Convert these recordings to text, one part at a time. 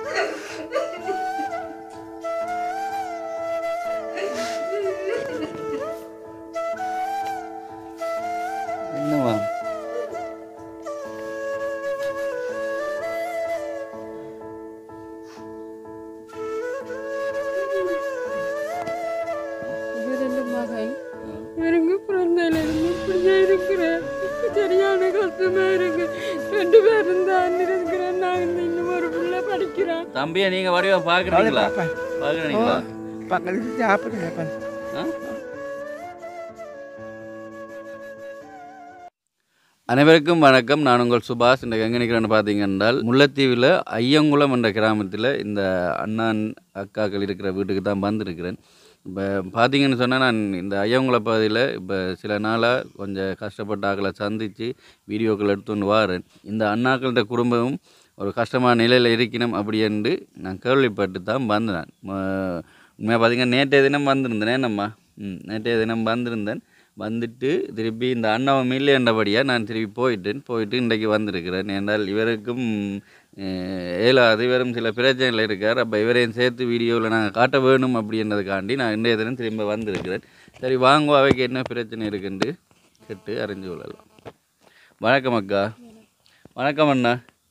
என்னவா இவர் என் மகன் இவருக்கு பிறந்ததிலிருந்து இப்படியே இருக்கிறேன் சரியான கஷ்டமா இருக்கு ரெண்டு பேரும் தான் இருக்கிறேன் நான் இந்த இன்னும் ஒரு பிள்ளை படிக்கிறேன் தம்பியை நீங்க வடிவா பாக்குறீங்களா பாக்குறீங்களா பக்கத்துக்கு சாப்பிடுங்க அனைவருக்கும் வணக்கம் நான் உங்கள் சுபாஷ் இந்த எங்கே நிற்கிறேன்னு பார்த்தீங்கன்றால் முல்லைத்தீவில் ஐயங்குளம் என்ற கிராமத்தில் இந்த அண்ணன் அக்காக்கள் இருக்கிற வீட்டுக்கு தான் வந்திருக்கிறேன் இப்போ பார்த்தீங்கன்னு சொன்னால் நான் இந்த ஐயங்குள பகுதியில் இப்போ சில நாளாக கொஞ்சம் கஷ்டப்பட்ட ஆக்களை சந்தித்து வீடியோக்கள் எடுத்துன்னு வாரேன் இந்த அண்ணாக்கள்கிட்ட குடும்பமும் ஒரு கஷ்டமான நிலையில் இருக்கணும் அப்படி என்று நான் கேள்விப்பட்டு தான் வந்தேன் ம- உண்மையாக பார்த்தீங்கன்னா நேற்றைய தினம் வந்திருந்தேன் என்னம்மா ம் நேற்றைய தினம் வந்திருந்தேன் வந்துட்டு திருப்பி இந்த அண்ணாவை இல்லைன்றபடியாக நான் திருப்பி போயிட்டேன் போயிட்டு இன்றைக்கு வந்திருக்கிறேன் என்றால் இவருக்கும் அஹ், இயலாது இவரும் சில பிரச்சனைகள் இருக்கார் அப்போ இவரையும் சேர்த்து வீடியோவில் நாங்கள் காட்ட வேணும் அப்படின்றதுக்காண்டி நான் இன்றைய தினம் திரும்ப வந்திருக்கிறேன் சரி வாங்குவோம் அவைக்கு என்ன பிரச்சனை இருக்குன்னு கேட்டு அறிஞ்சு கொள்ளலாம் வணக்கம் அக்கா வணக்கம் அண்ணா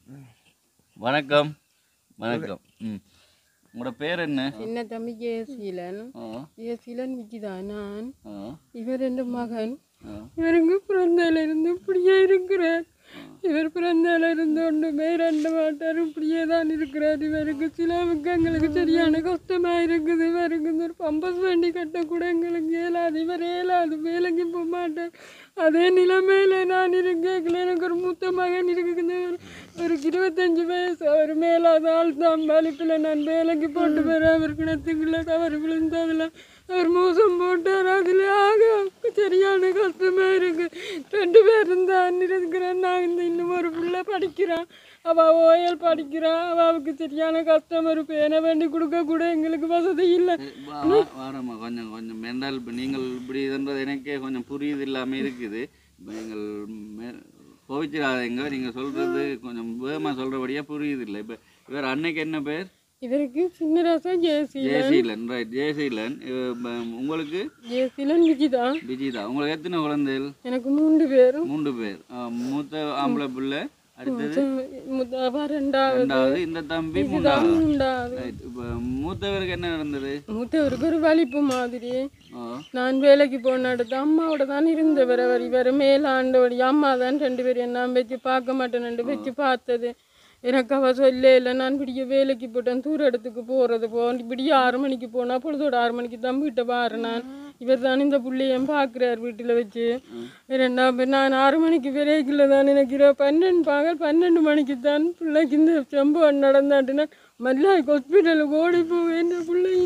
வணக்கம் வணக்கம் ம் உங்களோட பேர் என்ன என்ன தம்பி ஜெயசீலன் ஆ ஜெயசீலன் விஜிதா நான் ஆ இவர் என் மகன் ஆ இவருக்கு பிறந்ததிலிருந்து இப்படியே இருக்கிறார் இவர் பிறந்ததில் இருந்து ஒன்றுமே ரெண்டு மாட்டார் இப்படியே தான் இருக்கிறார் இவருக்கு சிலவுக்கு எங்களுக்கு சரியான கஷ்டமா இருக்குது இவருக்கு இந்த ஒரு பம்பஸ் வண்டி கட்ட கூட எங்களுக்கு இயலாது இவர் இயலாது வேலைக்கு போக மாட்டார் அதே நிலைமையில நான் இருக்கேன் எனக்கு ஒரு மூத்த மகன் இருக்குது ஒரு இருபத்தஞ்சு வயசு அவர் மேலாத ஆள் தான் வலிப்பில் நான் வேலைக்கு போட்டு வரேன் அவர் கிணத்துக்குள்ள தவறு விழுந்ததில் அவர் மோசம் போட்டார் அதில் ஆக சரியான கஷ்டமா இருக்கு ரெண்டு பேரும் தான் இருக்கிறேன் நான் இந்த இன்னும் ஒரு பிள்ளை படிக்கிறான் அவள் ஓயல் படிக்கிறான் அவளுக்கு சரியான கஷ்டம் ஒரு பேனை வேண்டி கொடுக்க கூட எங்களுக்கு வசதி இல்லை வா- வா- வாரம்மா கொஞ்சம் கொஞ்சம் மெண்டல் இப்போ நீங்கள் இப்படி இதுன்றது எனக்கே கொஞ்சம் புரியுது இல்லாமல் இருக்குது இப்போ நீங்கள் மே- கோவிச்சிடாதீங்க நீங்கள் சொல்கிறது கொஞ்சம் வேகமாக சொல்கிறபடியாக புரியுது இல்லை இப்போ இவர் அன்னைக்கு என்ன பேர் இவருக்கு சின்னராசா ஜெயசீலன் ஜெயசீலன் ரைட் ஜெயசீலன் இவ- இப்ப உங்களுக்கு ஜெயசீலன் விஜிதா விஜிதா உங்களுக்கு எத்தனை குழந்தைகள் எனக்கு மூன்று பேரும் மூன்று பேர் ஆ, மூத்த ஆம்பளை பிள்ளை அடுத்தது முதவா ரெண்டாவது ரெண்டாவது இந்த தம்பி இதுதான் மூன்றாவது மூன்றாவது ரைட் இப்போ மூத்தவருக்கு என்ன நடந்தது மூத்தவருக்கு ஒரு வலிப்பு மாதிரி ஆ நான் வேலைக்கு போன இடத்து அம்மாவோட தான் இருந்தவர் அவர் இவர் மேலாண்டோடி அம்மா தான் ரெண்டு பேரும் நான் வச்சு பார்க்க மாட்டேன் ரெண்டு வச்சு பார்த்தது எனக்கு அவ சொல்ல இல்லை நான் விடிய வேலைக்கு போட்டேன் தூர இடத்துக்கு போகிறது போ விடிய ஆறு மணிக்கு போனால் பொழுதோட ஆறு மணிக்கு தான் வீட்டை பாரு நான் இவர் தான் இந்த பிள்ளையும் பார்க்குறார் வீட்டில் வச்சு ரெண்டாம் பேர் நான் ஆறு மணிக்கு விரைக்கில் தான் எனக்கு இரவு பன்னெண்டு பகல் பன்னெண்டு மணிக்கு தான் பிள்ளைக்கு இந்த சம்பவம் நடந்தாட்டுனா மல்லாய் ஹாஸ்பிட்டலுக்கு ஓடி போவேன் இந்த பிள்ளை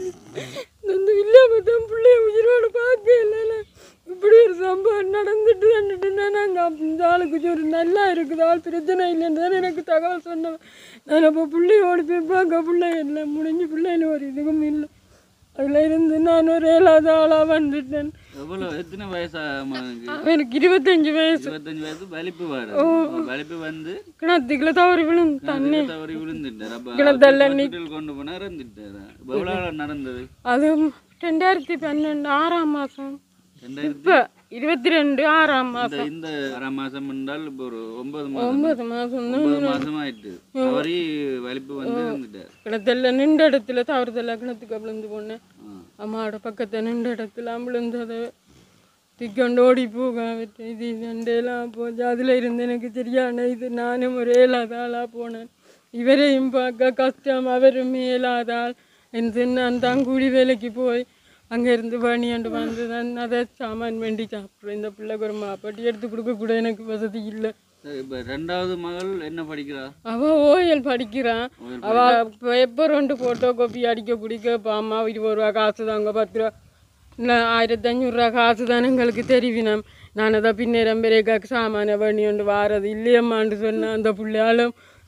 இந்த இல்லாம தான் பிள்ளைய உயிரோடு பார்க்க இல்லை இப்படி ஒரு சம்பவம் நடந்துட்டு வந்துட்டுனா நாங்கள் இந்த ஆளுக்கு ஒரு நல்லா இருக்குது ஆள் பிரச்சனை இல்லைன்னு தான் எனக்கு தகவல் சொன்னவன் நான் அப்போ பிள்ளையோடு போய் பார்க்க பிள்ளை இல்லை முடிஞ்சு பிள்ளைன்னு ஒரு இதுவும் இல்லை அதில் இருந்து நான் ஒரு ஏழாவது ஆளாக வந்துட்டேன் எவ்வளோ எத்தனை வயசா மகனுக்கு எனக்கு இருபத்தஞ்சு வயசு இருபத்தஞ்சு வயசு வலிப்பு வர வலிப்பு வந்து கிணத்துக்குள்ள தவறி விழுந்து தண்ணி தவறி விழுந்துட்டார் அப்ப கிணத்தல்ல ஹாஸ்பிட்டல் கொண்டு போனா இறந்துட்டாரு அப்ப எவ்வளவு நாள் நடந்தது அது ரெண்டாயிரத்தி பன்னெண்டு ஆறாம் மாதம் ரெண்டாயிரத்தி இப்போ இருபத்தி ரெண்டு ஆறாம் இந்த மாதம் இந்த அரை மாசம் என்றால் இப்போ ஒரு ஒன்பது மாதம் ஒன்பது மாதம் தான் ஒன்பது மாசம் ஆயிட்டு தவறி வலிப்பு வந்து இறந்துட்டார் கிணத்துல நின்ற இடத்துல தவறுதல கிணத்துக்கு விழுந்து போனேன் ஆ. அம்மாவோட பக்கத்தில் நின்ற இடத்துல விழுந்தது திக்கொண்டு ஓடி போக விட்டு இது நண்டெல்லாம் போச்சு அதில் இருந்து எனக்கு சரியான இது நானும் ஒரு இயலாத ஆளாக போனேன் இவரையும் பார்க்க கஷ்டம் அவரும் இயலாத ஆள் என்று நான் தான் கூலி வேலைக்கு போய் அங்கேருந்து பணியாண்டு வந்து தான் அதை சாமான் வேண்டி சாப்பிட்றேன் இந்த பிள்ளைக்கு ஒரு மாப்பாட்டி எடுத்து கொடுக்க கூட எனக்கு வசதி இல்லை சரி, இப்ப ரெண்டாவது மகள் என்ன படிக்கிறா அவ ஓயல் படிக்கிறான் அவ பேப்பர் ஒன்று ஃபோட்டோ காப்பி அடிக்க பிடிக்க இப்போ அம்மா இருபது ரூபா காசு தாங்க பத்து ரூபா இல்லை ஆயிரத்தி அஞ்சூறுரூவா காசு தானே எங்களுக்கு தெரிவினம் நான் அதை பின்னேரம் பெரிய சாமான பண்ணி கொண்டு வாரது இல்லையம்மான்னு சொன்னேன் அந்த பிள்ளையாலும்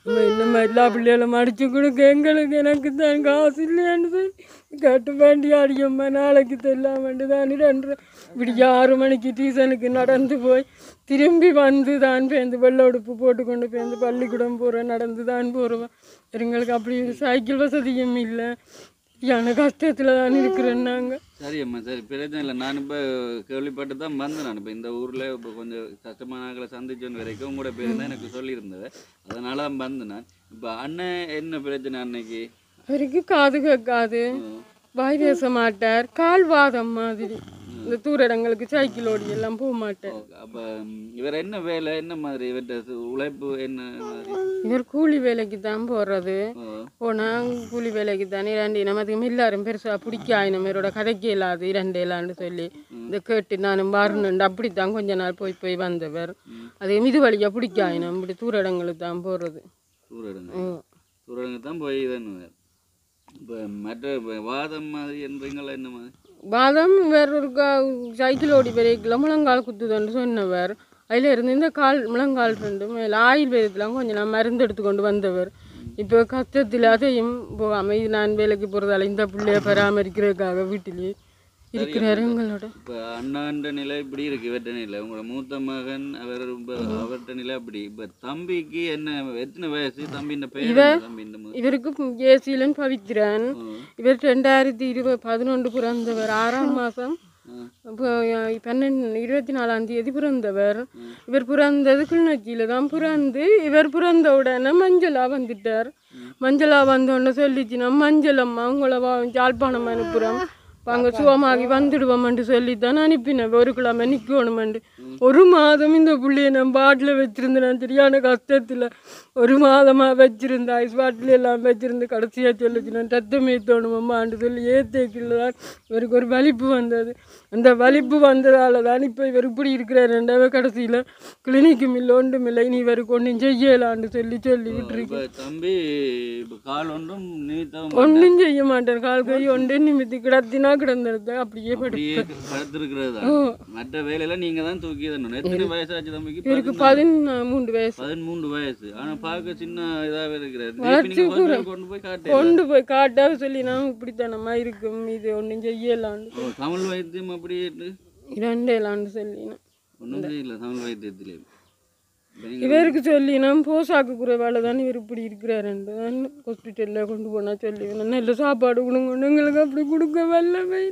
நம்ம இன்னும் எல்லா பிள்ளைகளும் அடிச்சு கொடுக்க எங்களுக்கு எனக்கு தான் காசு இல்லையான்னு சொல்லி கட்டு வேண்டி அடியம்மா நாளைக்கு தெல்லாம் வேண்டி தான் ரெண்டு இப்படி ஆறு மணிக்கு டியூஷனுக்கு நடந்து போய் திரும்பி வந்து தான் பேருந்து வெள்ளை உடுப்பு போட்டு கொண்டு பேருந்து பள்ளிக்கூடம் போகிறேன் நடந்து தான் போகிறோம் எங்களுக்கு அப்படி சைக்கிள் வசதியும் இல்லையான கஷ்டத்தில் தான் இருக்கிறோம் நாங்கள் சரி அம்மா சரி பிரச்சனை இல்லை நான் இப்போ கேள்விப்பட்டு தான் வந்தேன் நான் இப்போ இந்த ஊரில் இப்போ கொஞ்சம் கஷ்டமான ஆட்களை சந்திச்சோன்னு வரைக்கும் உங்களோட பேர் தான் எனக்கு சொல்லியிருந்தது அதனால தான் வந்தேன் நான் இப்போ அண்ணன் என்ன பிரச்சனை அன்னைக்கு அவருக்கு காது கேட்காது வாய் பேச மாட்டார் கால் வாதம் மாதிரி இந்த தூர இடங்களுக்கு சைக்கிள் ஓடி எல்லாம் போக மாட்டார் அப்போ இவர் என்ன வேலை என்ன மாதிரி இவர்கிட்ட சு- உழைப்பு என்ன மாதிரி இவர் கூலி வேலைக்கு தான் போடுறது ஓ, போனால் கூலி வேலைக்கு தானே இரண்டு நமக்கு எல்லாரும் பெருசாக பிடிக்காய் நம்ம இவரோட கதைக்கு இல்லாது இரண்டு இல்லான்னு சொல்லி இந்த கேட்டு நானும் வரணுண்டு அப்படித்தான் கொஞ்ச நாள் போய் போய் வந்தவர் அது மிது வழியாக பிடிக்காய் நம்ம இப்படி தூர இடங்களுக்கு தான் போடுறது சூரடுங்க ம். சூரடுங்க தான் போய் இதுன்னு இப்போ மற்ற இப்ப வாதம் மாதிரி என்றீங்களா என்ன மாதிரி பாதம் வேற ஒரு கா- சைக்கிள் ஓடி வரைக்கல முழங்கால் குத்துதுன்னு சொன்னவர் அதில் இருந்து இந்த கால் முழங்கால் ரெண்டு மேலே ஆயுர்வேதத்தில் கொஞ்சம் நான் மருந்து எடுத்துக்கொண்டு வந்தவர் இப்போ கஷ்டத்தில் அதையும் போகாமல் இது நான் வேலைக்கு போகிறதால இந்த பிள்ளைய பராமரிக்கிறதுக்காக வீட்டிலேயே இருக்கிறார் எங்களோட இப்போ அண்ணான்ற நிலை இப்படி இருக்கு இவர்கிட்ட நிலை உங்களோட மூத்த மகன் அவர் இப்போ அவர்கிட்ட நிலை அப்படி இப்போ தம்பிக்கு என்ன எத்தனை வயசு தம்பின்ற பேர் என்ன? தம்பின்ற மு- இவருக்கு ஏசிலன் பவித்ரன் இவர் ரெண்டாயிரத்தி இருபது பதினொன்று பிறந்தவர் ஆறாம் மாதம் இப்போ பன்னெண்டு இருபத்தி நாலாம் தேதி பிறந்தவர் இவர் பிறந்தது கிளிநொச்சியில தான் பிறந்து இவர் பிறந்த உடனே மஞ்சளா வந்துட்டார் மஞ்சளா வந்தோடனே சொல்லிச்சு நம்ம மஞ்சள் அம்மா உங்களை வா- யாழ்ப்பாணம் அனுப்புகிறோம் அங்கே சுகமாகி வந்துடுவோம்னு சொல்லி தான் அனுப்பினேன் ஒரு கிழமை நிற்கணுமெண்டு ஒரு மாதம் இந்த புள்ளைய நான் பாட்டில் வச்சிருந்தேன் சரியான கஷ்டத்தில் ஒரு மாதமாக வச்சிருந்தேன் ஐஸ் பாட்டில் எல்லாம் வச்சிருந்து கடைசியாக சொல்லிச்சு நான் ரத்தம் ஏற்றணுமான்னு சொல்லி ஏற்றேக்கில் தான் இவருக்கு ஒரு வலிப்பு வந்தது அந்த வலிப்பு வந்ததால் தான் இப்போ இவர் இப்படி இருக்கிறார் ரெண்டாவது கடைசியில் கிளினிக்கும் இல்லை ஒன்றும் இல்லை இனி இவருக்கு ஒன்றும் செய்யலான்னு சொல்லி சொல்லி விட்டுருக்கு இப்போ தம்பி இப்போ கால் ஒன்றும் நிமித்தம் ஒன்றும் செய்ய மாட்டார் கால் கை ஒன்றே நிமித்தி கிடத்தினா கிடந்தெடுத்த அப்படியே படு அப்படியே படுத்திருக்கிறது தான் மற்ற வேலையில நீங்க தான் தூக்கி தரணும் எத்தனை வயசாச்சு தம்பிக்கு இவருக்கு பதினா- பதிமூன்று வயசு பதிமூன்று வயசு ஆனா பார்க்க சின்ன இதாவே இருக்கிறாரு திருப்பி நீங்க hospital கொண்டு போய் காட்டு கொண்டு போய் காட்டாக சொல்லி நான் இப்படித்தனமா இருக்கும் இது ஒன்றும் செய்யலான்னு ஓ, தமிழ் வைத்தியம் அப்படி இரண்டேலான்னு சொல்லினேன் ஒன்றும் தெரியல தமிழ் வைத்தியத்திலே இப்ப நீங்க இவருக்கு சொல்லி நான் போசாக்கு குறைவால தான் இவர் இப்படி இருக்கிறாருன்ட்டு தான் ஹாஸ்பிட்டலில் கொண்டு போனா சொல்லி நான் நல்ல சாப்பாடு கொடுங்க எங்களுக்கு அப்படி கொடுக்க வல்லமை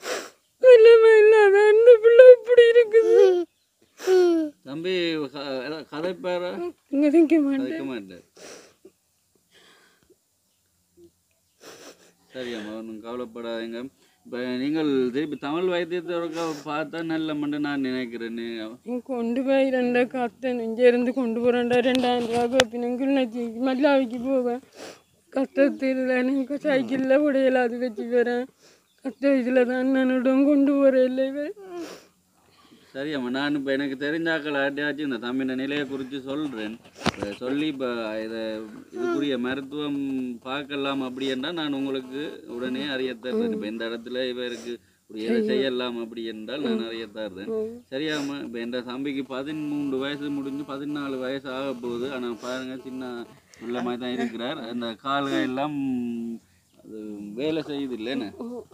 வல்லமை இல்லாத அந்த பிள்ளை இப்படி இருக்குது தம்பி க- ஏதாவது கதை பேரா இங்கே திங்க மாட்டேன் கதைக்க மாட்டார் சரியாம்மா ஒன்றும் கவலைப்படாதீங்க இப்போ நீங்கள் திருப்பி தமிழ் வைத்தியத்தோட பார்த்தா நல்ல மண்டு நான் நினைக்கிறேன் இங்க கொண்டு போய் ரெண்டா கத்தன் இங்கே இருந்து கொண்டு போகிறேன்டா ரெண்டாயிரம் ரூபா கப்பினங்கள் நான் மல்லாவிக்கு போவேன் கஷ்டத்தில் எனக்கு சைக்கிளில் உடையல அது வச்சு வரேன் கஷ்ட இதில் தான் நானுடன் கொண்டு போகிறேன் இல்லை இவன். சரியாம்மா நான் இப்போ எனக்கு தெரிஞ்சாக்கள் ஆட்டியாச்சும் இந்த தமிழ நிலையை குறித்து சொல்கிறேன் சொல்லி இப்போ இதை இதுக்குரிய மருத்துவம் பார்க்கலாம் அப்படி என்றால் நான் உங்களுக்கு உடனே அறிய தருவேன் இப்போ இந்த இடத்துல இவருக்கு இப்படி எதை செய்யலாம் அப்படி என்றால் நான் அறிய தருவேன் சரியாம்மா இப்போ என் தம்பிக்கு பதிமூன்று வயசு முடிஞ்சு பதினாலு வயசு ஆக போகுது ஆனால் பாருங்க சின்ன உள்ள மாதிரி தான் இருக்கிறார் அந்த கால்கள் எல்லாம் அது வேலை செய்யுது இல்லைன்னு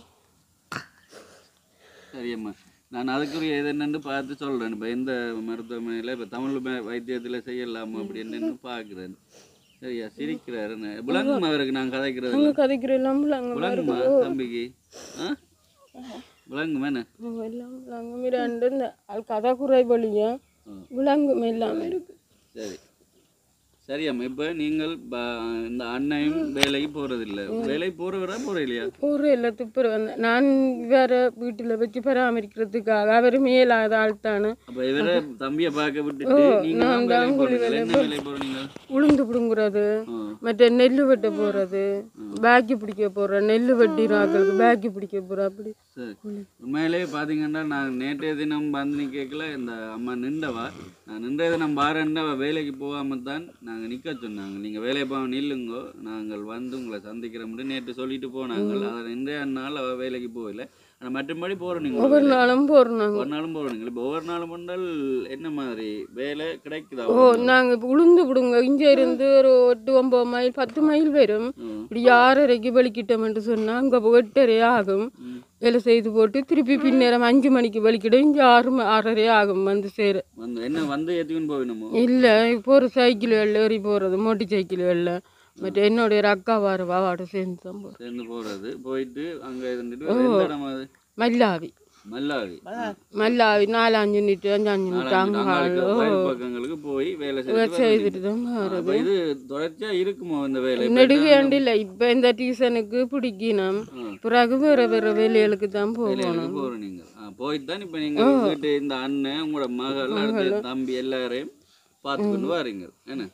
சரியம்மா நான் அதுக்குரிய இது என்னன்னு பார்த்து சொல்கிறேன் இப்போ எந்த மருத்துவமனையில் இப்போ தமிழ் ம- வைத்தியத்தில் செய்யலாமா அப்படின்னு பார்க்குறேன் சரியா சிரிக்கிறாரு விளங்குமா அவருக்கு நான் கதைக்கிறது அங்கே கதைக்கிற எல்லாம் பிள்ளைங்க விளங்குமா தம்பிக்கு ஆ விளங்குமா என்ன எல்லாம் பிள்ளைங்க ரெண்டு இந்த அது கதை குறைபொழியும் விலங்கும் எல்லாமே இருக்கு சரி சரியாம்மா இப்போ நீங்கள் ப- இந்த அண்ணையும் வேலைக்கு போகிறதில்ல வேலைக்கு போகிறவரா போகிற இல்லையா ஒரு இல்லை துப்புர வந்தேன் நான் வேற வீட்டில் வச்சு பராமரிக்கிறதுக்காக அவர் மேலாத ஆள் தானே அப்போ இவரை தம்பியை பார்க்க விட்டுட்டு நீங்கள் தான் வேலைக்கு போகிறீங்க என்ன வேலைக்கு போகிறீங்க உளுந்து பிடுங்குறது மற்ற நெல் வெட்ட போகிறது பேக்கி பிடிக்க போகிறேன் நெல் வெட்டி ராக்களுக்கு பேக்கி பிடிக்க போகிறேன் அப்படி சரி உண்மையிலேயே பார்த்தீங்கன்னா நான் நேற்றைய தினம் வந்து நீ கேட்கல இந்த அம்மா நின்றவா நான் நின்றைய தினம் பாருன்னா வேலைக்கு போகாம தான் நான் நாங்கள் நிற்க சொன்னாங்க நீங்கள் வேலையை போக நில்லுங்கோ நாங்கள் வந்து உங்களை சந்திக்கிறோம்னு நேற்று சொல்லிட்டு போனாங்க அதை இன்றைய நாள் அவள் வேலைக்கு போகல ஆனால் மற்றபடி போகிறோம் நீங்கள் ஒவ்வொரு நாளும் போகிறோம் நாங்கள் ஒவ்வொரு நாளும் போகிறோம் இப்போ ஒவ்வொரு நாளும் பண்ணால் என்ன மாதிரி வேலை கிடைக்குதா ஓ நாங்கள் இப்போ உளுந்து விடுங்க இங்கே இருந்து ஒரு எட்டு ஒம்பது மைல் பத்து மைல் வரும் ம். இப்படி ஆறரைக்கு வலிக்கிட்டோம்னு சொன்னால் அங்கே எட்டரை ஆகும் ம். வேலை செய்து போட்டு திருப்பி பின்னேரம் அஞ்சு மணிக்கு வலிக்கிடும் இங்கே ஆறு ம- ஆறரை ஆகும் வந்து சேர வந்து என்ன வந்து ஏற்றிக்கின்னு போகணுமோ இல்லை இப்போ ஒரு சைக்கிள் வெள்ள ஏறி போகிறது மோட்டர் சைக்கிள் வெள்ள மற்ற என்னுடைய ஒரு அக்கா வாரவா அவட சேர்ந்து தான் போகிறோம் சேர்ந்து போகிறது போயிட்டு அங்கே இருந்துட்டு எந்த இடம் அது மல்லாவி மல்லாவி மல்லாவி நாலஞ்சு நிட்டு அஞ்சு நிட்டு நாளைக்கு அங்காளோ வயல் பக்கங்களுக்கு போய் வேலை செய்து செய்துட்டு தான் வரோம் அப்ப இது தொடர்ச்சியா இருக்குமோ இந்த வேலை இப்ப நெடுகையாண்டு இல்லை இப்போ இந்த டியூஷனுக்கு பிடிக்கணும் ம். பிறகு வேறு வேறு வேலைகளுக்கு தான் வேலைகளுக்கு போகணும் போறோம் நீங்க ஆ, போயிட்டு தான் இப்ப நீங்க வீட்டு இந்த அண்ணன் உங்களோட மகள் அடுத்து தம்பி எல்லாரையும் பார்த்து கொண்டு வாரீங்க என்ன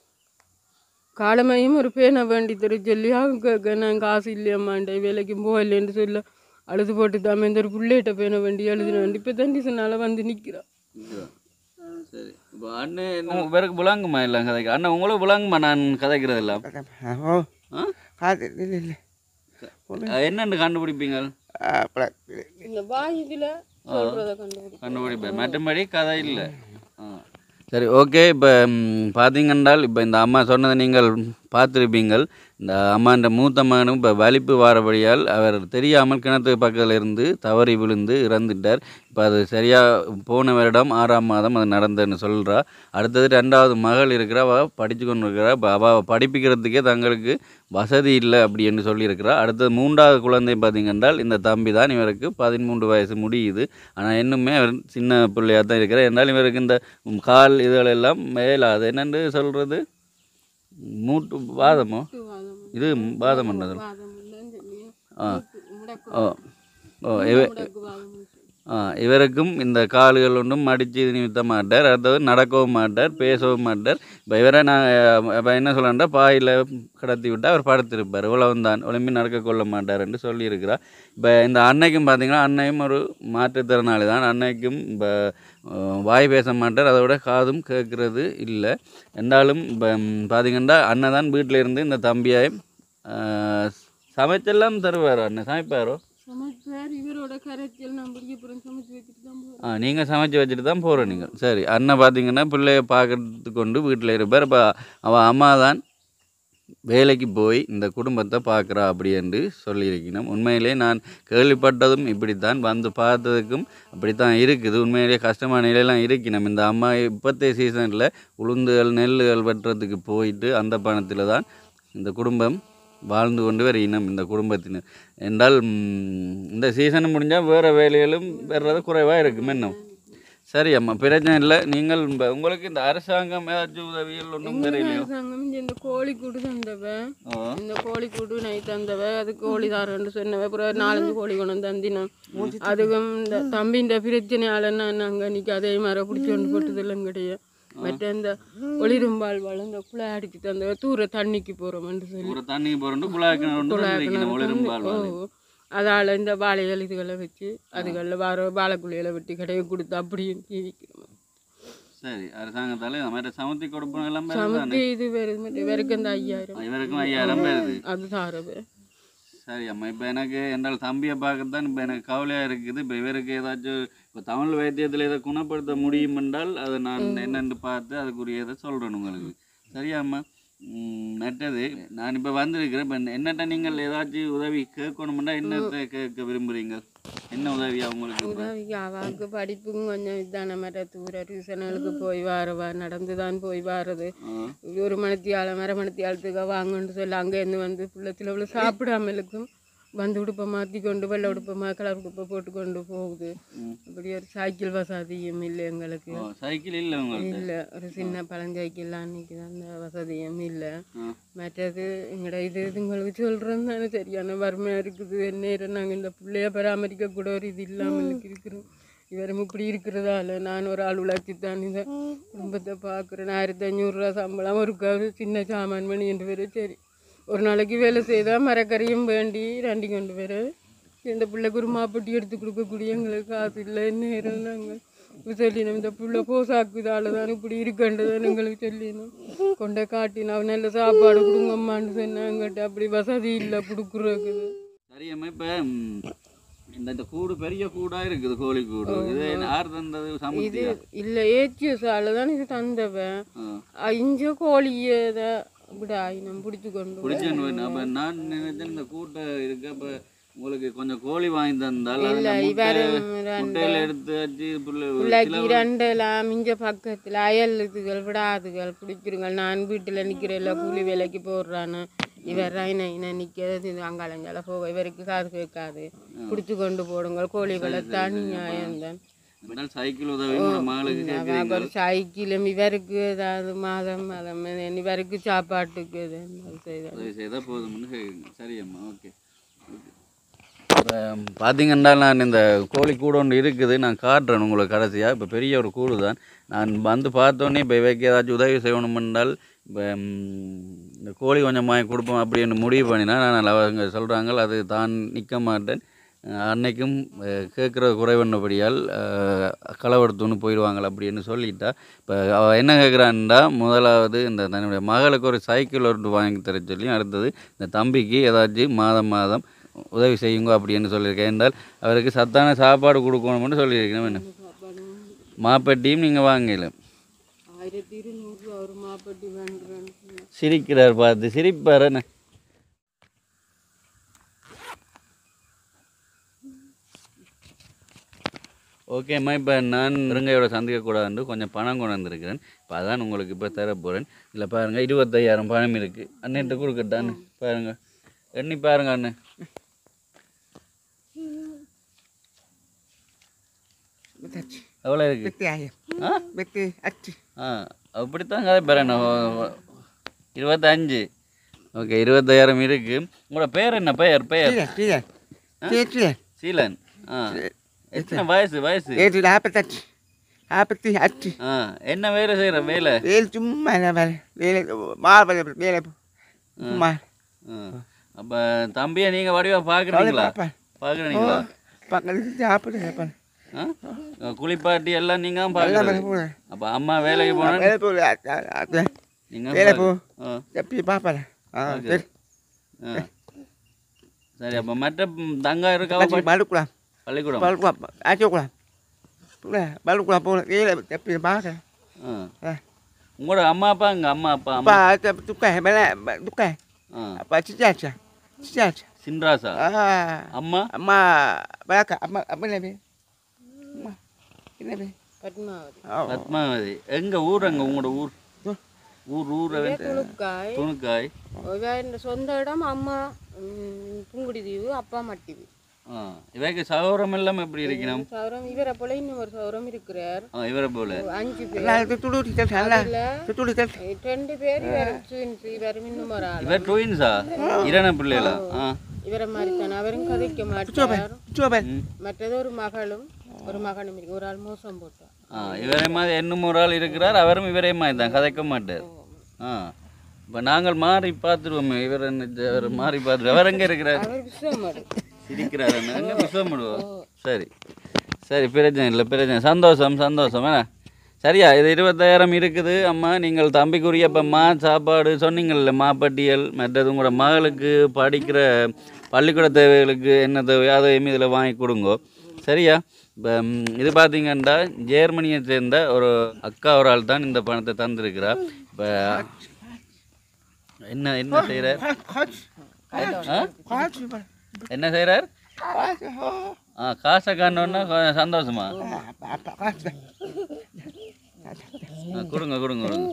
காலமையும் ஒரு பேனை வேண்டி தர சொல்லி அவங்க கேட்க நான் காசு இல்லையம்மாண்டே வேலைக்கு போகலன்னு சொல்ல அழுது போட்டு தான் இந்த ஒரு பிள்ளைகிட்ட பேனை வேண்டி எழுதினேன் இப்போ தான் டியூஷனால் வந்து நிற்கிறான் இதுதான். சரி இப்போ அண்ணன் என்ன பேருக்கு புலாங்குமா எல்லாம் கதைக்கு அண்ணன் உங்களுக்கு புலாங்குமா நான் கதைக்கிறது எல்லாம் ஓ ஆ? காது இல்லை இல்லை அஹ் என்னன்னு கண்டுபிடிப்பீங்க அப்படி இந்த வாய் இதில் சொல்கிறத கண்டுபிடி கண்டுபிடிப்பேன் மற்றபடி கதை இல்லை சரி ஓகே இப்போ பார்த்தீங்கன்றால் இப்போ இந்த அம்மா சொன்னதை நீங்கள் பார்த்துருப்பீங்கள் இந்த அம்மான்ற மூத்த மகனும் இப்போ வலிப்பு வாரபடியால் அவர் தெரியாமல் கிணத்து பக்கத்தில் இருந்து தவறி விழுந்து இறந்துட்டார் இப்போ அது சரியாக போன வருடம் ஆறாம் மாதம் அது நடந்ததுன்னு சொல்கிறா அடுத்தது ரெண்டாவது மகள் இருக்கிறா அவள் படித்து கொண்டு இருக்கிறா இப்போ அவள் படிப்பிக்கிறதுக்கே தங்களுக்கு வசதி இல்லை அப்படின்னு சொல்லியிருக்கிறா அடுத்தது மூன்றாவது குழந்தை பார்த்தீங்கன்றால் இந்த தம்பி தான் இவருக்கு பதிமூன்று வயசு முடியுது ஆனால் இன்னுமே அவர் சின்ன பிள்ளையாக தான் இருக்கிறார் என்றாலும் இவருக்கு இந்த கால் இதுகளெல்லாம் மேலாது என்னென்று சொல்கிறது மூட்டு வாதமோ இது வாதம் பண்ணது வாதம் இல்லைன்னு சொல்லி ஆ முடக்கு ஓ ஓ இவ முடக்கு வாதம் ஆ இவருக்கும் இந்த கால்கள் ஒன்றும் மடித்து நிறுத்த மாட்டார் அடுத்தது நடக்கவும் மாட்டார் பேசவும் மாட்டார் இப்போ இவரை நான் இப்போ என்ன சொல்லணும்னா பாயில் கடத்தி விட்டு அவர் படுத்திருப்பார் இவ்வளவு தான் ஒளிம்பி நடக்க கொள்ள மாட்டார் என்று சொல்லியிருக்கிறார் இப்போ இந்த அன்னைக்கும் பார்த்தீங்கன்னா அன்னையும் ஒரு மாற்றுத்திறனாளி தான் அன்னைக்கும் இப்போ வாய் பேச மாட்டார் அதை விட காதும் கேட்கறது இல்லை என்றாலும் இப்போ பார்த்தீங்கன்னா அண்ணன் தான் வீட்டில் இருந்து இந்த தம்பியை ஆ, சமைச்செல்லாம் தருவார் அண்ணன் சமைப்பாரோ சமைச்சார் இவரோட கரைச்சல் நான் பிடிக்க போகிறேன் சமைச்சு வச்சுட்டு தான் போகிறேன் ஆ நீங்கள் சமைச்சு வச்சுட்டு தான் போகிற நீங்கள் சரி அண்ணன் பார்த்தீங்கன்னா பிள்ளைய பார்க்கறதுக்கு கொண்டு வீட்டில் இருப்பார் இப்போ அவள் அம்மா தான் வேலைக்கு போய் இந்த குடும்பத்தை பார்க்குறா அப்படி என்று சொல்லியிருக்கணும் உண்மையிலே நான் கேள்விப்பட்டதும் இப்படித்தான் வந்து பார்த்ததுக்கும் அப்படித்தான் இருக்குது உண்மையிலே கஷ்டமான நிலையெல்லாம் இருக்கணும் இந்த அம்மா இப்போத்தைய சீசனில் உளுந்துகள் நெல்லுகள் வெட்டுறதுக்கு போயிட்டு அந்த பணத்தில் தான் இந்த குடும்பம் வாழ்ந்து கொண்டு வருகினம் இந்த குடும்பத்தினர் என்றால் ம், இந்த சீசன் முடிஞ்சால் வேறு வேலைகளும் வர்றது குறைவாக இருக்கும் என்ன சரி அம்மா பிரச்சனை இல்லை நீங்கள் இந்த- உங்களுக்கு இந்த அரசாங்கம் ஏதாச்சும் உதவிகள் ஒன்றும் தெரியலையோ அரசாங்கம் இங்க இந்த கோழி கூடு தந்தவன் ஓ இந்த கோழி கூடு நை தந்தவ அது கோழி தாரன்னு சொன்னவ அப்புறம் நாலஞ்சு கோழி கொண்டு வந்து தந்தினோம் அதுக்கும் இந்த தம்பி இந்த பிரச்சனையால நான் நாங்கள் இன்னைக்கு அதே மாதிரி பிடிச்சி கொண்டு போட்டதெல்லாம் கிடையாது மற்ற இந்த ஒளிரும்பால் வளர்ந்த குழா அடிச்சு தந்தவ தூர தண்ணிக்கு போகிறோம்னு சொல்லி ஒரு தண்ணிக்கு போகிறோம் குழாய்க்கு ஒன்று ஒளிரும்பால் வாழை. ஓ அதால் இந்த வாழைகள் இதுகளை வச்சு அதுகளில் வர வாழைக்குள்ளைகளை வெட்டி கடையை கொடுத்து அப்படியும் ஜீவிக்கிறோம் சரி அரசாங்கத்தால் இந்த மாதிரி சமத்தி கொடுப்போம் எல்லாம் வருது தானே? சமத்தி இது வருது மற்ற வரைக்கும் இந்த ஐயாயிரம் இவருக்கும் ஐயாயிரம் வருது அது தாரவு சரி அம்மா இப்போ எனக்கு என்னால் தம்பியை பார்க்கத்தான் இப்போ எனக்கு கவலையாக இருக்குது இப்போ இவருக்கு ஏதாச்சும் இப்போ தமிழ் வைத்தியத்தில் இதை குணப்படுத்த முடியும் என்றால் அதை நான் என்னென்னு பார்த்து அதுக்குரிய இதை சொல்கிறேன் உங்களுக்கு சரியாம்மா ம், மற்றது நான் இப்போ வந்திருக்கிறேன் இப்போ என்னட்ட நீங்கள் ஏதாச்சும் உதவி கேட்கணுமெண்டா என்னத்தை கேட்க விரும்புகிறீங்க என்ன உதவியா உங்களுக்கு இப்ப? உதவிக்கு அவளுக்கு படிப்புக்கும் கொஞ்சம் இதான மாதிரி தூர டியூஷனுக்கு போய் வரவா நடந்து தான் போய் வாரது ஆ. ஒரு மணித்தியாலம் அரை மணித்தியாலத்துக்கு வாங்கன்னு சொல்லி அங்கேருந்து வந்து பிள்ளைத்துல இவ்வளோ சாப்பிடாமலுக்கும் வந்து உடுப்பை மாற்றி கொண்டு வெள்ளை உடுப்பை கலர் உடுப்பை போட்டு கொண்டு போகுது அப்படி ஒரு சைக்கிள் வசதியும் இல்லை எங்களுக்கு ஓ சைக்கிள் இல்லை உங்கள்கிட்ட இல்லை ஒரு சின்ன பழஞ்சைக்கிள் அன்னைக்கு அந்த வசதியும் இல்லை ஆ. மற்றது எங்கட இது இதுங்களுக்கு சொல்கிறோம் தானே சரியான வறுமையாக இருக்குது நேரம் நாங்கள் இந்த பிள்ளைய பராமரிக்க கூட ஒரு இது இல்லாமல் இருக்கிறோம் இவரும் இப்படி இருக்கிறதால நான் ஒரு ஆள் உழைச்சி தான் இந்த குடும்பத்தை பார்க்குறேன் ஆயிரத்தி ஐநூறுரூவா சம்பளம் ஒரு க- சின்ன சாமான் மணி என்று பேர் சரி ஒரு நாளைக்கு வேலை செய்தால் மரக்கறியும் வேண்டி ரெண்டி கொண்டு வர இந்த பிள்ளைக்கு ஒரு மாப்பட்டி எடுத்து கொடுக்கக்கூடிய எங்களுக்கு காசு இல்லை நேரம் நாங்கள் சொல்லினோம் இந்த புள்ள போசாக்குதால தான் இப்படி இருக்கன்றதான் எங்களுக்கு சொல்லினோம் கொண்டே காட்டினோம் நல்ல சாப்பாடு கொடுங்கம்மான்னு சொன்னாங்கிட்ட அப்படி வசதி இல்லை கொடுக்குறதுக்கு சரி அம்மா இப்போ இந்த இந்த கூடு பெரிய கூடா இருக்குது கோழி கூடு இது யார் தந்தது இது சமுத்தியா இல்லை ஏச்சியஸால தான் இது தந்தவன் ஆ. அஞ்சு கோழியை இப்படி ஆயினம் பிடிச்சு கொண்டு பிடிச்சேன் அப்போ நான் நினைச்சேன் இந்த கூட்டை இருக்கு அப்போ உங்களுக்கு கொஞ்சம் கோழி வாங்கி தந்தால் அது இல்லை இந்த முட்டை- இவரும் ரெண்டு முட்டையில எடுத்து வச்சு புள்ள பிள்ளைக்கு ரெண்டெல்லாம் மிஞ்ச பக்கத்தில் அயல் இதுகள் விடாதுகள் பிடிச்சிருங்க நான் வீட்டில் நிற்கிறேன்ல கூலி வேலைக்கு போடுறான்னு இவர் ரைன இன நிற்கிறது அங்காலங்கால போக இவருக்கு காது கேட்காது பிடிச்சி கொண்டு போடுங்கள் கோழி வளர்த்தான் நியாயம்தான் அப்படின்னா சைக்கிள் உதவி உங்களோட மகளுக்கு கேட்குறீங்க ஒரு சைக்கிளும் இவருக்கு ஏதாவது மாதம் மாதம் இவருக்கு சாப்பாட்டுக்கு இது செய்தார் உதவி செய்தால் போதும்னு கேட்குங்க சரி அம்மா ஓகே இப்போ பார்த்தீங்கன்னா நான் இந்த கோழி கூடு ஒன்று இருக்குது நான் காட்டுறேன் உங்களுக்கு கடைசியாக இப்போ பெரிய ஒரு கூடு தான் நான் வந்து பார்த்தோன்னே இப்போ இவைக்கு ஏதாச்சும் உதவி செய்யணுமென்றால் இப்போ இந்த கோழி கொஞ்சம் வாங்கி கொடுப்போம் அப்படின்னு முடிவு பண்ணினா நான் அவங்க சொல்கிறாங்க அது தான் நிற்க மாட்டேன் அஹ் அன்னைக்கும் கேட்குற குறைவண்ணபடியால் களவெடுத்துன்னு போயிடுவாங்க அப்படின்னு சொல்லிட்டா இப்போ அவள் என்ன கேட்குறான்டா முதலாவது இந்த தன்னுடைய மகளுக்கு ஒரு சைக்கிள் ஒன்று வாங்கி தர சொல்லி அடுத்தது இந்த தம்பிக்கு ஏதாச்சும் மாதம் மாதம் உதவி செய்யுங்க அப்படின்னு சொல்லியிருக்கேன் என்றால் அவருக்கு சத்தான சாப்பாடு கொடுக்கணும்னு சொல்லியிருக்கேன் என்ன மாப்பட்டியும் நீங்கள் வாங்கல ஆயிரத்தி இருநூறு ஒரு மாப்பட்டி வேண்டுறேன்னு சிரிக்கிறார் பார்த்து சிரிப்பார் என்ன ஓகேம்மா இப்போ நான் முருங்கையோட சந்திக்கக்கூடாதுன்னு கொஞ்சம் பணம் கொண்டு வந்திருக்கிறேன் இப்போ அதான் உங்களுக்கு இப்போ தர போகிறேன் இதில் பாருங்கள் இருபத்தையாயிரம் பணம் இருக்குது அண்ணன்ட்ட கொடுக்கட்டான்னு பாருங்க எண்ணி பாருங்க அண்ணன் Betati. எவ்வளோ இருக்குது Beti ayam. ஆ Beti ati. ஆ அப்படித்தான் கதை பாரு இருபத்தஞ்சு ஓகே இருபத்தாயிரம் இருக்கு உங்களோட பேர் என்ன பெயர் பெயர் Tidak, tidak. Tidak, tidak. Seelan ஆ எத்தனை வயசு வயசு Itu dah apa tadi? Apa ti ati? ஆ என்ன வேலை செய்கிற வேலை Bel cuma lah bal. Bel mal bal bel. Mal. ஆ அப்போ தம்பியை நீங்கள் வடிவா பார்க்குறீங்களா apa? பார்க்குறீங்களா Pakai apa dah apa? ஆ குளிப்பாட்டி எல்லாம் நீங்கள் தான் Apa பார்க்குறது boleh? அப்போ அம்மா வேலைக்கு போனால் Bel boleh ada. நீங்கள் Bel apa? ஆ Tapi apa lah? Ah, Okay. bel. ஆ சரி அப்போ மற்ற தங்கா இருக்காவா Masih baluk lah. பள்ளிக்கூடம் Baluk lah. Acuk lah. Boleh, baluk lah boleh. Bel tapi apa? ஆ Ah. உங்களோட அம்மா அப்பா இங்கே அம்மா அப்பா அம்மா Apa tukar balik tukar. ஆ Apa cicak? Cicak. சின்ராசா Ah. அம்மா Amma belakang apa apa lagi? Amma. Ini lagi. Padmavathi Oh. Padmavathi எங்க ஊர் அங்க உங்களோட ஊர் ஊர் ஊர் அவன் துணுக்காய் துணுக்காய் இந்த சொந்த இடம் அம்மா ம், புங்குடி தீவு அப்பா மட்டிவு ஆ இவைக்கு சகோதரம் எல்லாம் எப்படி இருக்கணும் சௌரம் இவரை போல இன்னும் ஒரு சௌரம் இருக்கிறார் ஆ இவரை போல அஞ்சு பேர் Lah itu dulu di sana. அதுல Itu dulu di ரெண்டு பேர் இவர் twins, இவர் இன்னும் ஒரு ஆள் இவர் ட்வின்ஸா இரண பிள்ளைகளா ஆ இவரை மாதிரி தானே அவரும் கதைக்க மாட்டார் Coba. ம். மற்றது ஒரு மகளும் ஒரு மகனும் இருக்கு ஒரு ஆள் மோசம் போட்டார் ஆ இவரே மாதிரி இன்னும் ஒரு ஆள் இருக்கிறார் அவரும் இவரே மாதிரி தான் கதைக்க மாட்டார் ஆ இப்போ நாங்கள் மாறி பார்த்துருவோமே இவர் என்ன இவர் மாறி பார்த்துருவோம் அவர் எங்கே இருக்கிறார் அவர் விஸ்வமடு சிரிக்கிறார் அங்கே விஸ்வமிடுவோம் சரி சரி பிரச்சனை இல்லை பிரச்சனை சந்தோஷம் சந்தோஷம் என்ன சரியா இது இருபத்தாயிரம் இருக்குது அம்மா நீங்கள் தம்பிக்குரிய இப்போ மா சாப்பாடு சொன்னீங்கல்ல மாப்பட்டியல் மற்றது உங்களோட மகளுக்கு படிக்கிற பள்ளிக்கூட தேவைகளுக்கு என்ன தேவையோ அதையும் இதில் வாங்கி கொடுங்கோ சரியா இப்போ இது பார்த்தீங்கன்னா ஜெர்மனியை சேர்ந்த ஒரு அக்கா ஒரு ஆள் தான் இந்த பணத்தை தந்திருக்கிறா இப்போ என்ன என்ன செய்கிறார் ஆ Kau என்ன செய்கிறார் Kau ஆ காசை காணோன்னா கொஞ்சம் சந்தோஷமா apa apa kau ஆ, கொடுங்க கொடுங்க கொடுங்க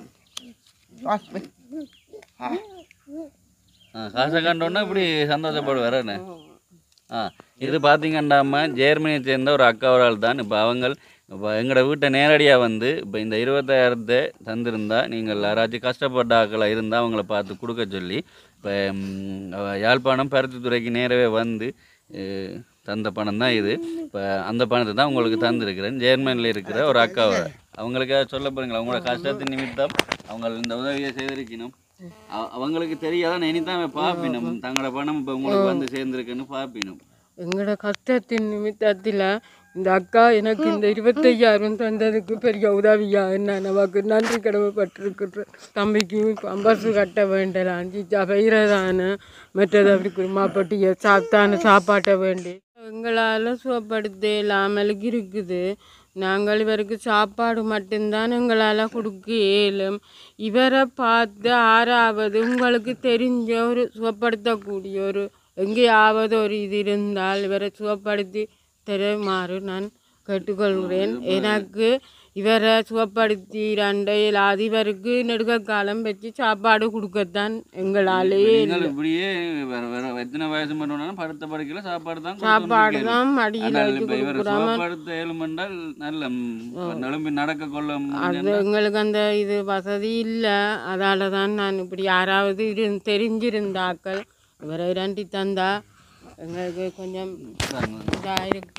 Kau ஆ காசை கண்டோன்னா இப்படி சந்தோஷப்படுவார் என்ன ஆ இது பார்த்தீங்கன்னாம ஜெர்மனியை சேர்ந்த ஒரு அக்கா ஒரு ஆள் தான் இப்போ அவங்க இப்போ எங்களோட வீட்டை நேரடியாக வந்து இப்போ இந்த இருபத்தாயிரத்தை தந்திருந்தா நீங்கள் யாராச்சும் கஷ்டப்பட்ட ஆக்களாக இருந்தால் அவங்கள பார்த்து கொடுக்க சொல்லி இப்போ ம், அவ யாழ்ப்பாணம் பருத்தித்துறைக்கு நேரவே வந்து அஹ், தந்த பணம் தான் இது இப்போ அந்த பணத்தை தான் உங்களுக்கு தந்திருக்கிறேன் ஜெர்மனியில் இருக்கிற ஒரு அக்காவை அவங்களுக்காக சொல்ல போறீங்களா அவங்களோட கஷ்டத்தின் நிமித்தம் அவங்க இந்த உதவியை செய்திருக்கணும் அவ- அவங்களுக்கு தெரியாதான் இனிதான் பார்ப்பினும் தங்களோட பணம் இப்போ உங்களுக்கு வந்து சேர்ந்துருக்குன்னு பார்ப்பினும் எங்களோட கஷ்டத்தின் நிமித்தத்தில் இந்த அக்கா எனக்கு இந்த இருபத்தையாயிரம் தந்ததுக்கு பெரிய உதவியா என்ன நமக்கு நன்றி கடமைப்பட்டிருக்கிறேன் தம்பிக்கு பம்பர்ஸு கட்ட வேண்டலாம் ஜிஜா பயிரதான மற்றது அப்படி குருமாப்பட்டிய சாத்தான சாப்பாட்டை வேண்டி எங்களால் சுகப்படுத்த இல்லாமலுக்கு இருக்குது நாங்கள் இவருக்கு சாப்பாடு மட்டும்தான் எங்களால் கொடுக்க இயலும் இவரை பார்த்து ஆறாவது உங்களுக்கு தெரிஞ்ச ஒரு சுகப்படுத்தக்கூடிய ஒரு எங்கேயாவது ஒரு இது இருந்தால் இவரை சுகப்படுத்தி தருமாறு நான் கேட்டுக்கொள்கிறேன் எனக்கு இவரை சுகப்படுத்தி ரெண்டு இல்லாது இவருக்கு நெடுக காலம் வச்சு சாப்பாடு கொடுக்கத்தான் எங்களாலே நீங்கள் இப்படியே வேற வேற எத்தனை வயசு பண்ணணும் படுத்த படுக்கையில சாப்பாடு தான் சாப்பாடு தான் மடியில் ஆனால் வச்சு இப்ப இவர் கொடுக்குறாம சுகப்படுத்த இயலும் என்றால் நல்ல ம், நெலும்பி நடக்க கொள்ள அது எங்களுக்கு அந்த இது வசதி இல்லை அதால தான் நான் இப்படி யாராவது இரு தெரிஞ்சிருந்தாக்கள் இவரை இரண்டி தந்தா எங்களுக்கு கொஞ்சம் இதாக இருக்கு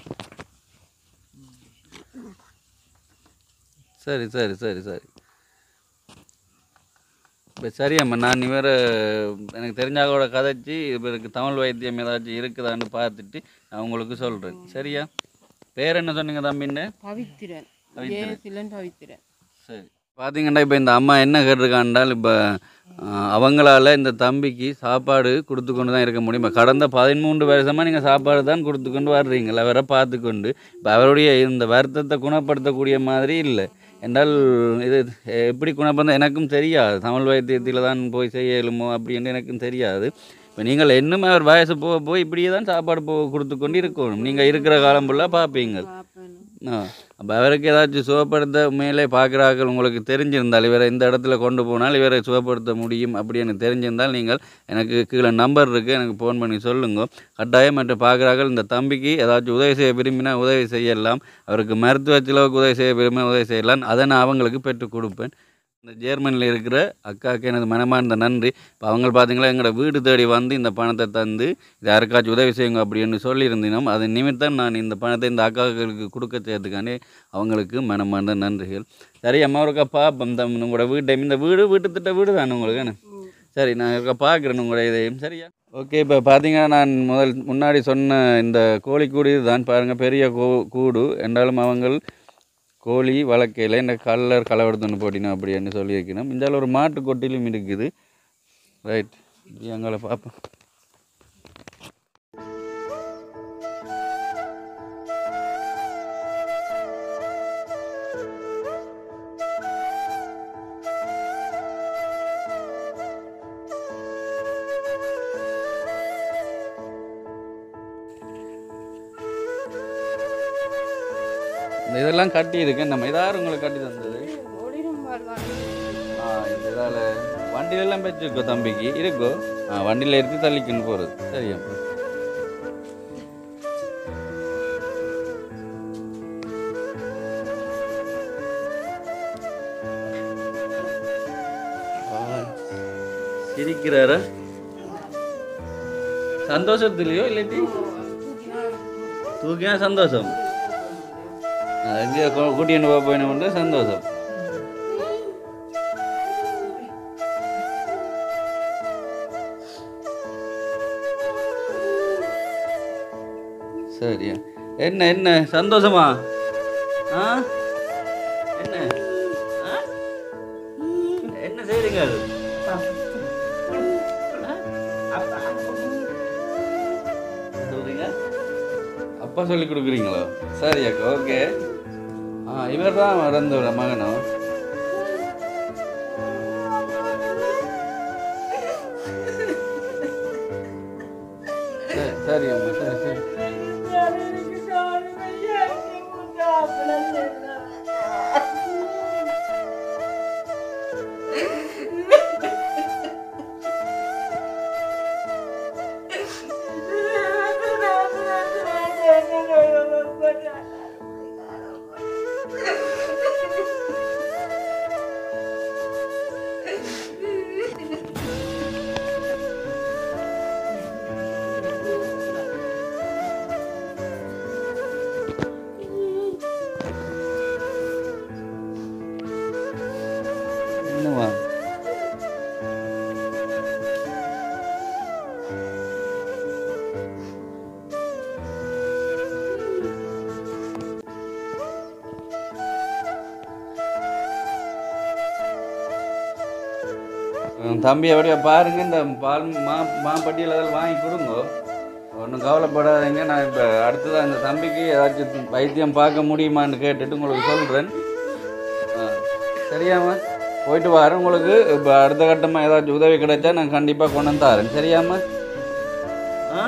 சரி சரி சரி சரி இப்போ சரியம்மா நான் இவர எனக்கு தெரிஞ்சாவோட கதைச்சி இவருக்கு தமிழ் வைத்தியம் ஏதாச்சும் இருக்குதான்னு பார்த்துட்டு நான் உங்களுக்கு சொல்கிறேன் சரியா பேர் என்ன சொன்னீங்க தம்பின்னு பவித்திரன் ஏசிலன் பவித்திரன் சரி பார்த்தீங்கன்னா இப்போ இந்த அம்மா என்ன கேட்டிருக்காண்டால் இப்போ அவங்களால இந்த தம்பிக்கு சாப்பாடு கொடுத்து கொண்டு தான் இருக்க முடியும் இப்போ கடந்த பதிமூன்று வருஷமாக நீங்கள் சாப்பாடு தான் கொடுத்து கொண்டு வர்றீங்களா அவரை பார்த்துக்கொண்டு இப்போ அவருடைய இந்த வருத்தத்தை குணப்படுத்தக்கூடிய மாதிரி இல்லை என்றால் இது எப்படி குணப்படுத்த எனக்கும் தெரியாது தமிழ் வைத்தியத்தில் தான் போய் செய்ய இயலுமோ அப்படின்னு எனக்கும் தெரியாது இப்போ நீங்கள் இன்னும் அவர் வயசு போக போய் இப்படியே தான் சாப்பாடு போ கொடுத்து கொண்டு இருக்கணும் நீங்கள் இருக்கிற காலம் ஃபுல்லாக பார்ப்பீங்க ஆ அப்போ அவருக்கு ஏதாச்சும் சுகப்படுத்த மேலே பார்க்குறார்கள் உங்களுக்கு தெரிஞ்சிருந்தால் இவரை இந்த இடத்துல கொண்டு போனால் இவரை சுகப்படுத்த முடியும் அப்படின்னு தெரிஞ்சிருந்தால் நீங்கள் எனக்கு கீழே நம்பர் இருக்குது எனக்கு ஃபோன் பண்ணி சொல்லுங்க கட்டாயம் மற்ற பார்க்குறார்கள் இந்த தம்பிக்கு ஏதாச்சும் உதவி செய்ய விரும்பினா உதவி செய்யலாம் அவருக்கு மருத்துவ செலவுக்கு உதவி செய்ய விரும்பினா உதவி செய்யலாம் அதை நான் அவங்களுக்கு பெற்றுக் கொடுப்பேன் இந்த ஜெர்மனியில் இருக்கிற அக்காவுக்கு எனது மனமார்ந்த நன்றி இப்போ அவங்க பார்த்தீங்களா எங்களோட வீடு தேடி வந்து இந்த பணத்தை தந்து இது யாருக்காச்சும் உதவி செய்யுங்க அப்படின்னு சொல்லியிருந்தோம் அது நிமித்தம் நான் இந்த பணத்தை இந்த அக்காக்களுக்கு கொடுக்க செய்யறதுக்காண்டி அவங்களுக்கு மனமார்ந்த நன்றிகள் சரி அம்மா ஒருக்கா பார்ப்போம் இந்த உங்களோட வீட்டை இந்த வீடு வீட்டு திட்ட வீடு தானே உங்களுக்கு என்ன சரி நான் இருக்கா பார்க்குறேன் உங்களோட இதையும் சரியா ஓகே இப்போ பார்த்தீங்கன்னா நான் முதல் முன்னாடி சொன்ன இந்த கோழிக்கூடு இதுதான் பாருங்கள் பெரிய கூ கூடு என்றாலும் அவங்க கோழி வளர்க்கையில் இந்த கல்லர் கலவரத்துன்னு போட்டினா அப்படின்னு சொல்லி வைக்கணும் இந்த ஒரு மாட்டு கொட்டிலும் இருக்குது ரைட் எங்களை பார்ப்போம் இந்த இதெல்லாம் கட்டி இருக்கு நம்ம இதாரு உங்களுக்கு கட்டி தந்தது ஆ இந்த இதால் வண்டியிலெல்லாம் வச்சிருக்கோ தம்பிக்கு இருக்கோ ஆ வண்டியில் இருக்கு தள்ளிக்கின்னு போகிறது சரியா சிரிக்கிறாரா சந்தோஷத்துலையோ இல்லாட்டி தூக்கினா சந்தோஷம் எங்கே கூட்டின்னு போக போயினோம்னு சந்தோஷம் சரியா என்ன என்ன சந்தோஷமா ஆ என்ன ஆ? என்ன செய்றீங்க அது சொல்றீங்க அப்பா சொல்லி கொடுக்குறீங்களோ சரி அக்கா ஓகே ஆ இவர் தான் இறந்த மகனும் சரி சரி அம்மா சரி சரி தம்பி அப்படியே பாருங்க இந்த பால் மா மாப்பட்டியில் அதெல்லாம் வாங்கி கொடுங்க ஒன்றும் கவலைப்படாதீங்க நான் இப்போ அடுத்ததான் இந்த தம்பிக்கு ஏதாச்சும் வைத்தியம் பார்க்க முடியுமான்னு கேட்டுட்டு உங்களுக்கு சொல்கிறேன் சரியாம்மா போயிட்டு வரேன் உங்களுக்கு இப்போ அடுத்த கட்டமாக ஏதாச்சும் உதவி கிடைச்சா நான் கண்டிப்பாக கொண்டு வந்து தரேன் சரியாம்மா ஆ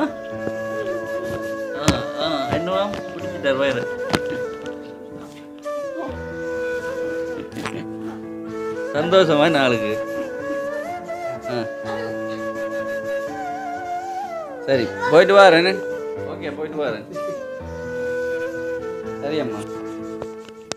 ஆ ஆ என்னவா பிடிச்சிட்டார் வயிறு சந்தோஷமா நாளுக்கு ஆ சரி போயிட்டு வரேன் ஓகே போயிட்டு வரேன் சரி அம்மா